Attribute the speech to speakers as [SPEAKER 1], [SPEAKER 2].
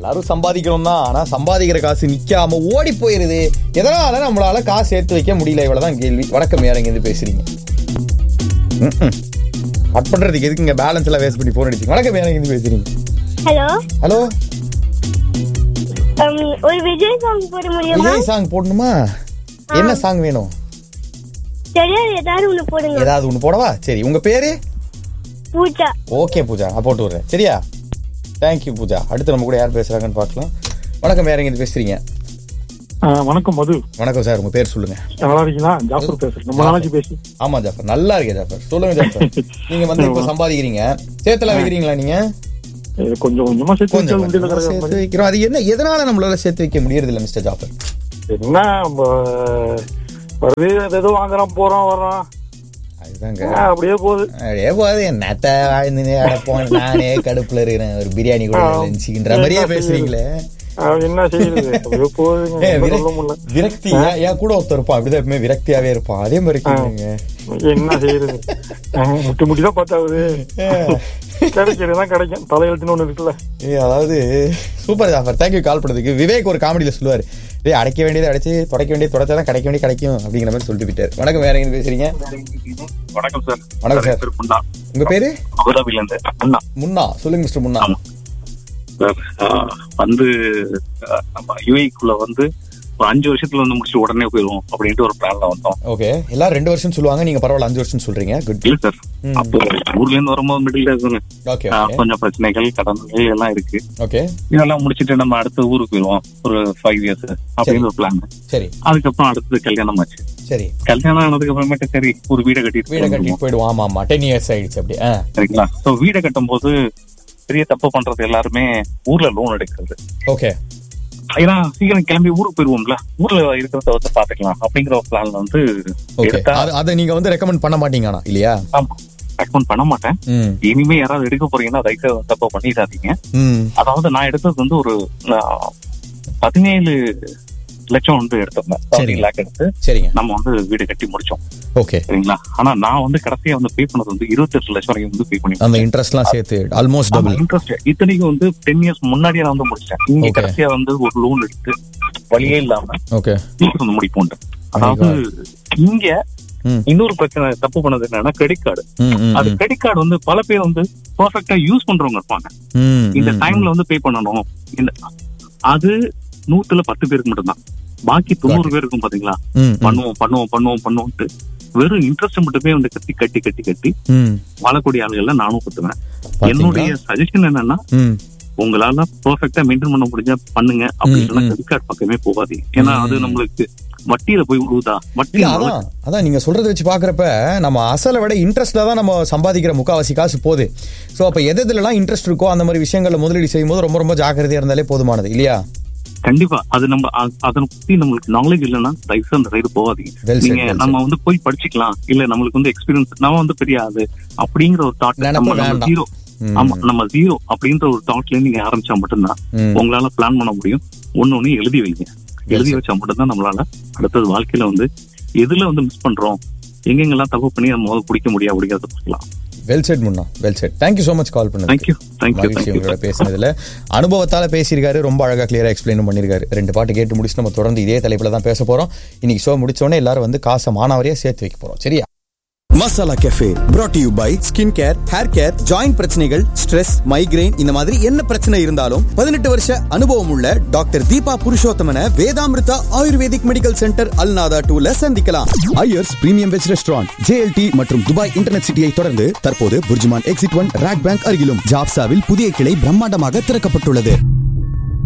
[SPEAKER 1] எல்லாரும் சம்பாதிக்கணும் தான் ஆனா சம்பாதிக்கிற காசு நிக்காம ஓடி போயிருது எதனால நம்மளால காசு சேர்த்து வைக்க முடியல இவ்வளவுதான் கேள்வி வணக்கம் யார் இருந்து பேசுறீங்க கட் பண்றதுக்கு எதுக்குங்க பேலன்ஸ் எல்லாம் வேஸ்ட் பண்ணி போன் அடிச்சீங்க வணக்கம் யார் இருந்து பேசுறீங்க
[SPEAKER 2] ஹலோ
[SPEAKER 1] ஹலோ
[SPEAKER 2] ஒரு விஜய் சாங் போட முடியுமா
[SPEAKER 1] விஜய் சாங் போடணுமா என்ன சாங் வேணும்
[SPEAKER 2] தெரியாது ஏதாவது ஒண்ணு போடுங்க
[SPEAKER 1] ஏதாவது ஒண்ணு போடவா சரி உங்க பேரு
[SPEAKER 2] பூஜா
[SPEAKER 1] ஓகே பூஜா நான் போட்டு விடுறேன் சரியா தேங்க்யூ பூஜா அடுத்து நம்ம கூட யார் பேசுறாங்கன்னு பார்க்கலாம் வணக்கம் யார் இருந்து பேசுறீங்க
[SPEAKER 3] ஆ, வணக்கம் மது
[SPEAKER 1] வணக்கம் சார் உங்க பேர் சொல்லுங்க
[SPEAKER 3] நல்லா இருக்கீங்களா ஜாஃபர் பேசுறேன் ரொம்ப நாளாச்சு பேசி
[SPEAKER 1] ஆமா ஜாஃபர் நல்லா இருக்கே ஜாஃபர் சொல்லுங்க ஜாஃபர் நீங்க வந்து இப்ப சம்பாதிக்கிறீங்க சேர்த்துல வைக்கிறீங்களா நீங்க
[SPEAKER 3] இது கொஞ்சம் கொஞ்சமா சேர்த்து
[SPEAKER 1] கொஞ்சம்
[SPEAKER 3] வச்சா உண்டியல்ல
[SPEAKER 1] கொஞ்சமா
[SPEAKER 3] கிடக்குற
[SPEAKER 1] சேர்த்து
[SPEAKER 3] மாதிரி.
[SPEAKER 1] வைக்கிறோம் அது என்ன எதனால நம்மளால சேர்த்து வைக்க முடியறது இல்ல மிஸ்டர் ஜாஃபர்
[SPEAKER 3] என்ன நம்ம வருது அது ஏதோ வாங்குறோம் போறோம் வர்றோம்
[SPEAKER 1] அதுதாங்க
[SPEAKER 3] ஆ, அப்படியே போகுது
[SPEAKER 1] அப்படியே போகுது என்னத்த வாழ்ந்துனே அடப்போம் நானே கடுப்புல இருக்கிறேன் ஒரு பிரியாணி கூட
[SPEAKER 3] ஆ.
[SPEAKER 1] லஞ்சுன்ற மாதிரியே பேசுறீங்களே
[SPEAKER 3] ஆ, என்ன செய்யுது அப்படியே போகுதுங்க
[SPEAKER 1] ஏ,
[SPEAKER 3] என்ன
[SPEAKER 1] விரக்-
[SPEAKER 3] சொல்ல முடியல
[SPEAKER 1] விரக்தி என் என் கூட ஒருத்தர் இருப்பான் அப்படிதான் எப்பவுமே விரக்தியாவே இருப்பான் அதே மாதிரி இருக்கீங்க
[SPEAKER 3] என்ன செய்யுது ஆ, முட்டி முட்டி தான் பார்த்தாவது கிடைக்கிறதுதான் கிடைக்கும் தலையெழுத்துன்னு ஒண்ணு இருக்குல்ல
[SPEAKER 1] ஏ அதாவது சூப்பர் ஜாஃபர் தேங்க்யூ கால் பண்ணதுக்கு விவேக் ஒரு காமெடியில சொல்லுவாரு டேய் அடைக்க வேண்டியதை அடைச்சு தொடக்க வேண்டியது தொடச்சாதான் கிடைக்க வேண்டிய கிடைக்கும் அப்படிங்கிற மாதிரி சொல்லிட்டு போயிட்டாரு வணக்கம் வேற எங்க பேசுறீங்க
[SPEAKER 4] வணக்கம் சார்
[SPEAKER 1] வணக்கம் சார்.
[SPEAKER 4] பேர் முன்னா
[SPEAKER 1] உங்க பேரு
[SPEAKER 4] அபுதாபில இருந்து அண்ணா
[SPEAKER 1] முன்னா சொல்லுங்க மிஸ்டர் முன்னா
[SPEAKER 4] ஆமா. சார் ஆஹ், வந்து ஆஹ், நம்ம யூஏக்குள்ள வந்து ஒரு அஞ்சு வருஷத்துல வந்து முடிச்சு உடனே போயிடுவோம் அப்படின்ட்டு ஒரு பிளான்ல வந்தோம்
[SPEAKER 1] ஓகே எல்லாரும் ரெண்டு வருஷம் சொல்லுவாங்க நீங்க பரவாயில்ல அஞ்சு வருஷம் சொல்றீங்க குட்
[SPEAKER 4] இல்ல சார்
[SPEAKER 1] ம்.
[SPEAKER 4] அப்போ ஊர்ல இருந்து வரும்போது மிடில் இருக்குங்க
[SPEAKER 1] ஓகே
[SPEAKER 4] ஆஹ்,
[SPEAKER 1] ஓகே
[SPEAKER 4] கொஞ்சம் பிரச்சனைகள் கடன்கள் எல்லாம் இருக்கு
[SPEAKER 1] ஓகே
[SPEAKER 4] இதெல்லாம் முடிச்சிட்டு நம்ம அடுத்த ஊருக்கு போயிடுவோம் ஒரு ஃபைவ் இயர்ஸ் அப்படின்னு ஒரு பிளான்
[SPEAKER 1] சரி
[SPEAKER 4] அதுக்கப்புறம் அடுத்தது கல்யாணம் ஆச்சு
[SPEAKER 1] சரி
[SPEAKER 4] கல்யாணம் ஆனதுக்கு அப்புறமேட்டு சரி ஒரு வீடை கட்டிட்டு
[SPEAKER 1] வீடை கட்டி
[SPEAKER 4] போயிடுவோம்.
[SPEAKER 1] போயிடுவோம் ஆமா ஆமா டென் இயர்ஸ் ஆயிடுச்சு அப்படி ஆ
[SPEAKER 4] சரிங்களா சோ வீடை கட்டும் போது பெரிய தப்பு பண்றது எல்லாருமே ஊர்ல லோன் எடுக்கிறது
[SPEAKER 1] ஓகே
[SPEAKER 4] ஏன்னா சீக்கிரம் கிளம்பி ஊருக்கு போயிருவோம்ல ஊர்ல இருக்கிறத வந்து பாத்துக்கலாம் அப்படிங்கிற ஒரு பிளான் வந்து
[SPEAKER 1] ஓகே
[SPEAKER 4] எடுத்தா
[SPEAKER 1] அதை நீங்க வந்து ரெக்கமெண்ட் பண்ண மாட்டீங்க ஆனா இல்லையா
[SPEAKER 4] ஆமா அக்கௌண்ட் பண்ண மாட்டேன்
[SPEAKER 1] ம்
[SPEAKER 4] இனிமே யாராவது எடுக்க போறீங்கன்னா தயவு தப்பா பண்ணிடாதீங்க
[SPEAKER 1] ம்
[SPEAKER 4] அதாவது நான் எடுத்தது வந்து ஒரு ஆஹ், பதினேழு லட்சம் வந்து எடுத்தோம்
[SPEAKER 1] சரிங்க.
[SPEAKER 4] லேக் எடுத்து
[SPEAKER 1] சரிங்க
[SPEAKER 4] நம்ம வந்து வீடு கட்டி முடிச்சோம்
[SPEAKER 1] ஓகே
[SPEAKER 4] சரிங்களா ஆனா நான் வந்து கடைசியா வந்து பே பண்ணது வந்து இருபத்தெட்டு லட்சம் வரைக்கும் வந்து பே பண்ணி
[SPEAKER 1] அந்த இன்ட்ரெஸ்ட்லாம் சேர்த்து ஆல்மோஸ்ட் டபுள்
[SPEAKER 4] இன்ட்ரெஸ்ட் இத்தனைக்கும் வந்து டென் இயர்ஸ் முன்னாடியே நான் வந்து முடிச்சேன் இங்க
[SPEAKER 1] Okay.
[SPEAKER 4] கடைசியா வந்து ஒரு லோன் எடுத்து வழியே இல்லாம
[SPEAKER 1] ஓகே
[SPEAKER 4] வீட்டுக்கு வந்து முடிப்போம் அதாவது இங்க
[SPEAKER 1] ம்
[SPEAKER 4] இன்னொரு பிரச்சனை தப்பு பண்ணது என்னன்னா கிரெடிட் கார்டு
[SPEAKER 1] ம் ம்
[SPEAKER 4] அது கிரெடிட் கார்டு வந்து பல பேர் வந்து பெர்ஃபெக்ட்டா யூஸ் பண்றவங்க இருப்பாங்க
[SPEAKER 1] ம்
[SPEAKER 4] இந்த
[SPEAKER 1] ம்,
[SPEAKER 4] டைம்ல வந்து பே பண்ணணும் இந்த அது நூத்துல பத்து பேருக்கு மட்டும்தான் பாக்கி தொண்ணூறு பேர் இருக்கும் பாத்தீங்களா
[SPEAKER 1] ம், ம்,
[SPEAKER 4] பண்ணுவோம் பண்ணுவோம் பண்ணுவோம் பண்ணுவோம்ட்டு வெறும் இன்ட்ரெஸ்ட் மட்டுமே வந்து கட்டி கட்டி கட்டி கட்டி
[SPEAKER 1] ம்
[SPEAKER 4] வாழக்கூடிய ஆளுகள்ல நானும் குத்துவேன்
[SPEAKER 1] பாத்தீங்களா?
[SPEAKER 4] என்னுடைய சஜஷன் என்னன்னா
[SPEAKER 1] ம்
[SPEAKER 4] உங்களால பெர்ஃபெக்ட்டா மெயின்டைன் பண்ண முடிஞ்சா பண்ணுங்க அப்படின்னு சொன்னா
[SPEAKER 1] ம்.
[SPEAKER 4] கிரெடிட் கார்டு பக்கமே போகாதீங்க ஏன்னா அது
[SPEAKER 1] ம்.
[SPEAKER 4] நம்மளுக்கு வட்டியில போய் விழுதா வட்டி
[SPEAKER 1] இல்ல அதான் அதான் நீங்க சொல்றத வச்சு பாக்குறப்ப நம்ம அசலை விட இன்ட்ரெஸ்ட்ல தான் நம்ம சம்பாதிக்கிற முக்காவாசி காசு போகுது சோ அப்ப எது எதுலலாம் இன்ட்ரெஸ்ட் இருக்கோ அந்த மாதிரி விஷயங்கள்ல முதலீடு செய்யும் போது ரொம்ப ரொம்ப ஜாக்கிரதையா இருந்தாலே போதுமானது இல்லையா
[SPEAKER 4] கண்டிப்பா அது நம்ம அ- அதனை பத்தி நம்மளுக்கு நாலேஜ் இல்லைன்னா தயவுசு அந்த சைடு போகாதீங்க
[SPEAKER 1] Well said,
[SPEAKER 4] நீங்க
[SPEAKER 1] well
[SPEAKER 4] நம்ம வந்து போய் படிச்சுக்கலாம் இல்ல நம்மளுக்கு வந்து எக்ஸ்பீரியன்ஸ் நம்ம வந்து பெரிய ஆளு அப்படிங்கிற ஒரு தாட்
[SPEAKER 1] நினைப்பு
[SPEAKER 4] நம்ம நம்ம
[SPEAKER 1] வேண்டாம்.
[SPEAKER 4] ஜீரோ
[SPEAKER 1] ம்.
[SPEAKER 4] ஆமா நம்ம ஜீரோ அப்படின்ற ஒரு தாட்ல நீங்க ஆரம்பிச்சா மட்டும்தான்
[SPEAKER 1] ம்.
[SPEAKER 4] உங்களால பிளான் பண்ண முடியும் ஒண்ணு ஒண்ணு எழுதி வைங்க எழுதி
[SPEAKER 1] sir.
[SPEAKER 4] வச்சா மட்டும்தான் நம்மளால அடுத்தது வாழ்க்கையில வந்து எதுல வந்து மிஸ் பண்றோம் எங்கெங்கெல்லாம் தப்பு பண்ணி நம்ம முதல்ல பிடிக்க முடியும் அப்படிங்கறத பார்க்கலாம்
[SPEAKER 1] well said Munna well said thank you so much call பண்ணது
[SPEAKER 4] தேங்க்யூ தேங்க்யூ
[SPEAKER 1] மகிழ்ச்சி
[SPEAKER 4] தேங்க்யூ
[SPEAKER 1] உங்களோட பேசினதுல அனுபவத்தால பேசியிருக்காரு ரொம்ப அழகா கிளியரா எக்ஸ்பிளைன் பண்ணியிருக்காரு ரெண்டு பாட்டு கேட்டு முடிச்சு நம்ம தொடர்ந்து இதே தலைப்புல தான் பேச போறோம் இன்னைக்கு ஷோ முடிச்ச உடனே எல்லாரும் வந்து காசை மானாவரியா சேர்த்து வைக்க போறோம் சரியா
[SPEAKER 5] Masala cafe brought to you by skin care hair care joint பிரச்சனைகள் ஸ்ட்ரெஸ் மைக்ரைன் இந்த மாதிரி என்ன பிரச்சனை இருந்தாலும் பதினெட்டு வருஷ அனுபவம் உள்ள doctor Deepa Purushothaman Vedamrutha ayurvedic medical centre Al Nahda டூல சந்திக்கலாம் Iyer's premium veg restaurant JLT மற்றும் துபாய் இன்டர்நெட் சிட்டியை தொடர்ந்து தற்போது Burjuman exit one RAK bank அருகிலும் ஜாப்சாவில் புதிய கிளை பிரம்மாண்டமாக திறக்கப்பட்டுள்ளது